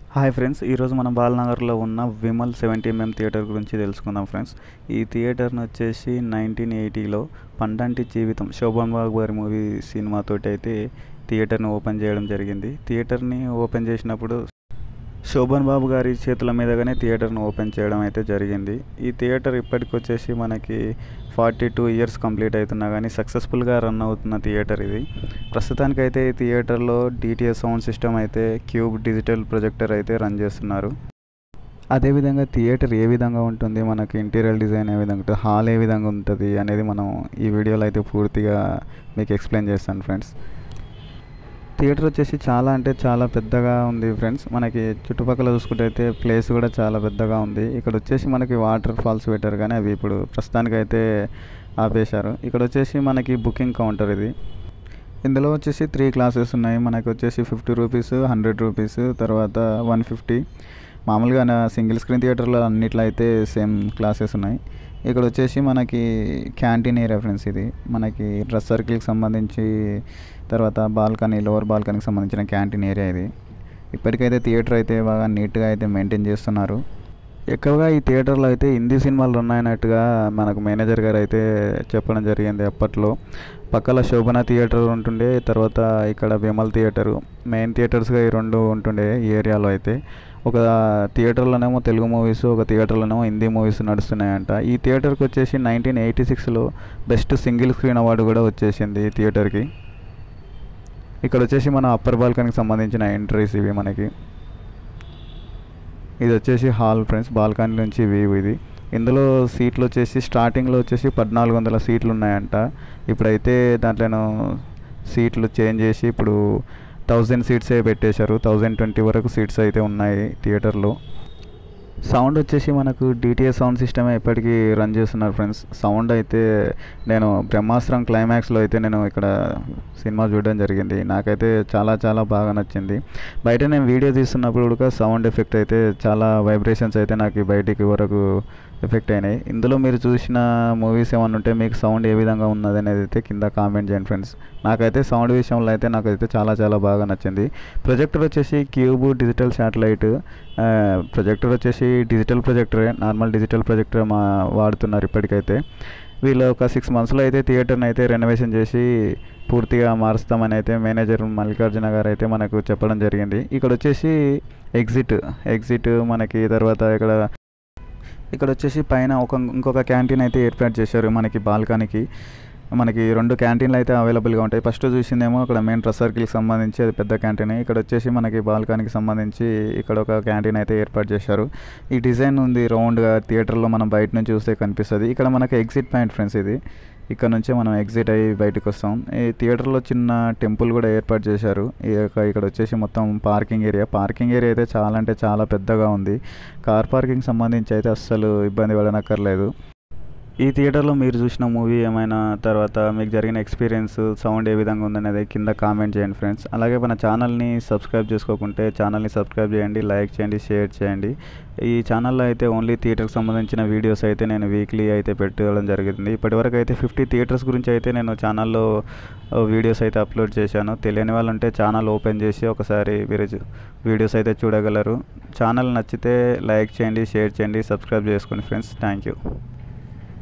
hi friends ఈరోజు మనం బాలనగర్లో ఉన్న విమల్ సెవెంటీ ఎంఎం థియేటర్ గురించి తెలుసుకుందాం ఫ్రెండ్స్ ఈ థియేటర్ని వచ్చేసి నైన్టీన్ ఎయిటీలో పండంటి జీవితం శోభన్ బాబు గారి మూవీ సినిమాతోటి అయితే థియేటర్ని ఓపెన్ చేయడం జరిగింది థియేటర్ని ఓపెన్ చేసినప్పుడు శోభన్ బాబు గారి చేతుల మీదుగానే థియేటర్ను ఓపెన్ చేయడం అయితే జరిగింది ఈ థియేటర్ ఇప్పటికి వచ్చేసి మనకి ఫార్టీ టూ ఇయర్స్ కంప్లీట్ అవుతున్నా కానీ సక్సెస్ఫుల్గా రన్ అవుతున్న థియేటర్ ఇది ప్రస్తుతానికైతే ఈ థియేటర్లో డిటిఎస్ సౌండ్ సిస్టమ్ అయితే క్యూబ్ డిజిటల్ ప్రొజెక్టర్ అయితే రన్ చేస్తున్నారు అదేవిధంగా థియేటర్ ఏ విధంగా ఉంటుంది మనకి ఇంటీరియర్ డిజైన్ ఏ విధంగా ఉంటుంది హాల్ ఏ విధంగా ఉంటుంది అనేది మనం ఈ వీడియోలో అయితే పూర్తిగా మీకు ఎక్స్ప్లెయిన్ చేస్తాను ఫ్రెండ్స్ థియేటర్ వచ్చేసి చాలా అంటే చాలా పెద్దగా ఉంది ఫ్రెండ్స్ మనకి చుట్టుపక్కల చూసుకుంటే అయితే ప్లేస్ కూడా చాలా పెద్దగా ఉంది ఇక్కడ వచ్చేసి మనకి వాటర్ ఫాల్స్ పెట్టారు కానీ అవి ఇప్పుడు ప్రస్తుతానికైతే ఆపేశారు ఇక్కడ వచ్చేసి మనకి బుకింగ్ కౌంటర్ ఇది ఇందులో వచ్చేసి త్రీ క్లాసెస్ ఉన్నాయి మనకి వచ్చేసి ఫిఫ్టీ రూపీస్ హండ్రెడ్ రూపీస్ తర్వాత వన్ ఫిఫ్టీ మామూలుగా నా సింగిల్ స్క్రీన్ థియేటర్లో అన్నిట్లో అయితే సేమ్ క్లాసెస్ ఉన్నాయి ఇక్కడ వచ్చేసి మనకి క్యాంటీన్ ఏరియా ఫ్రెండ్స్ ఇది మనకి డ్రెస్ సర్కిల్కి సంబంధించి తర్వాత బాల్కనీ లోవర్ బాల్కనీకి సంబంధించిన క్యాంటీన్ ఏరియా ఇది ఇప్పటికైతే థియేటర్ అయితే బాగా నీట్గా అయితే మెయింటైన్ చేస్తున్నారు ఎక్కువగా ఈ థియేటర్లో అయితే హిందీ సినిమాలు ఉన్నాయన్నట్టుగా మనకు మేనేజర్ గారు అయితే చెప్పడం జరిగింది అప్పట్లో పక్కల శోభన థియేటర్ ఉంటుండే తర్వాత ఇక్కడ విమల్ థియేటరు మెయిన్ థియేటర్స్గా ఈ రెండు ఉంటుండే ఈ ఏరియాలో అయితే ఒక థియేటర్లోనేమో తెలుగు మూవీస్ ఒక థియేటర్లోనేమో హిందీ మూవీస్ నడుస్తున్నాయంట ఈ థియేటర్కి వచ్చేసి నైన్టీన్ ఎయిటీ సిక్స్లో బెస్ట్ సింగిల్ స్క్రీన్ అవార్డు కూడా వచ్చేసింది ఈ థియేటర్కి ఇక్కడ వచ్చేసి మన అప్పర్ బాల్కనీకి సంబంధించిన ఎంట్రీస్ ఇవి మనకి ఇది వచ్చేసి హాల్ ఫ్రెండ్స్ బాల్కనీ నుంచి వ్యూ ఇది ఇందులో సీట్లు వచ్చేసి స్టార్టింగ్లో వచ్చేసి పద్నాలుగు వందల సీట్లు ఉన్నాయంట ఇప్పుడైతే దాంట్లో సీట్లు చేంజ్ చేసి ఇప్పుడు థౌజండ్ సీట్సే పెట్టేశారు థౌజండ్ ట్వంటీ వరకు సీట్స్ అయితే ఉన్నాయి థియేటర్లో సౌండ్ వచ్చేసి మనకు డిటిఎస్ సౌండ్ సిస్టమే ఇప్పటికీ రన్ చేస్తున్నారు ఫ్రెండ్స్ సౌండ్ అయితే నేను బ్రహ్మాస్త్రం క్లైమాక్స్లో అయితే నేను ఇక్కడ సినిమా చూడడం జరిగింది నాకైతే చాలా చాలా బాగా నచ్చింది బయట నేను వీడియో తీస్తున్నప్పుడు కూడా సౌండ్ ఎఫెక్ట్ అయితే చాలా వైబ్రేషన్స్ అయితే నాకు బయటికి వరకు ఎఫెక్ట్ అయినాయి ఇందులో మీరు చూసిన మూవీస్ ఏమైనా ఉంటే మీకు సౌండ్ ఏ విధంగా ఉన్నది అనేది అయితే కింద కామెంట్ చేయండి ఫ్రెండ్స్ నాకైతే సౌండ్ విషయంలో అయితే నాకైతే చాలా చాలా బాగా నచ్చింది ప్రొజెక్టర్ వచ్చేసి క్యూబ్ డిజిటల్ శాటిలైట్ ప్రొజెక్టర్ వచ్చేసి డిజిటల్ ప్రొజెక్టరే నార్మల్ డిజిటల్ ప్రొజెక్టర్ మా వాడుతున్నారు ఇప్పటికైతే వీళ్ళు ఒక సిక్స్ మంత్స్లో అయితే థియేటర్ని అయితే రెనోవేషన్ చేసి పూర్తిగా మారుస్తామని అయితే మేనేజర్ మల్లికార్జున గారు అయితే మనకు చెప్పడం జరిగింది ఇక్కడ వచ్చేసి ఎగ్జిట్ ఎగ్జిట్ మనకి తర్వాత ఇక్కడ ఇక్కడ వచ్చేసి పైన ఒక ఇంకొక క్యాంటీన్ అయితే ఏర్పాటు చేశారు మనకి బాల్కనీకి మనకి రెండు క్యాంటీన్లు అయితే అవైలబుల్గా ఉంటాయి ఫస్ట్ చూసిందేమో ఇక్కడ మెయిన్ డ్రెస్ సర్కిల్కి సంబంధించి అది పెద్ద క్యాంటీన్ ఇక్కడ వచ్చేసి మనకి బాల్కనీకి సంబంధించి ఇక్కడ ఒక క్యాంటీన్ అయితే ఏర్పాటు చేశారు ఈ డిజైన్ ఉంది రౌండ్గా థియేటర్లో మనం బయట నుంచి చూస్తే కనిపిస్తుంది ఇక్కడ మనకి ఎగ్జిట్ పాయింట్ ఫ్రెండ్స్ ఇది ఇక్కడ నుంచే మనం ఎగ్జిట్ అయ్యి బయటకు వస్తాం ఈ థియేటర్లో చిన్న టెంపుల్ కూడా ఏర్పాటు చేశారు ఈ యొక్క ఇక్కడ వచ్చేసి మొత్తం పార్కింగ్ ఏరియా పార్కింగ్ ఏరియా అయితే చాలా అంటే చాలా పెద్దగా ఉంది కార్ పార్కింగ్ సంబంధించి అయితే అస్సలు ఇబ్బంది పడనక్కర్లేదు ఈ థియేటర్లో మీరు చూసిన మూవీ ఏమైనా తర్వాత మీకు జరిగిన ఎక్స్పీరియన్స్ సౌండ్ ఏ విధంగా ఉందనేది కింద కామెంట్ చేయండి ఫ్రెండ్స్ అలాగే మన ఛానల్ని సబ్స్క్రైబ్ చేసుకోకుంటే ఛానల్ని సబ్స్క్రైబ్ చేయండి లైక్ చేయండి షేర్ చేయండి ఈ ఛానల్లో అయితే ఓన్లీ థియేటర్కి సంబంధించిన వీడియోస్ అయితే నేను వీక్లీ అయితే పెట్టడం జరిగింది ఇప్పటివరకు అయితే ఫిఫ్టీ థియేటర్స్ గురించి అయితే నేను ఛానల్లో వీడియోస్ అయితే అప్లోడ్ చేశాను తెలియని వాళ్ళు ఉంటే ఛానల్ ఓపెన్ చేసి ఒకసారి మీరు వీడియోస్ అయితే చూడగలరు ఛానల్ నచ్చితే లైక్ చేయండి షేర్ చేయండి సబ్స్క్రైబ్ చేసుకోండి ఫ్రెండ్స్ థ్యాంక్ యూ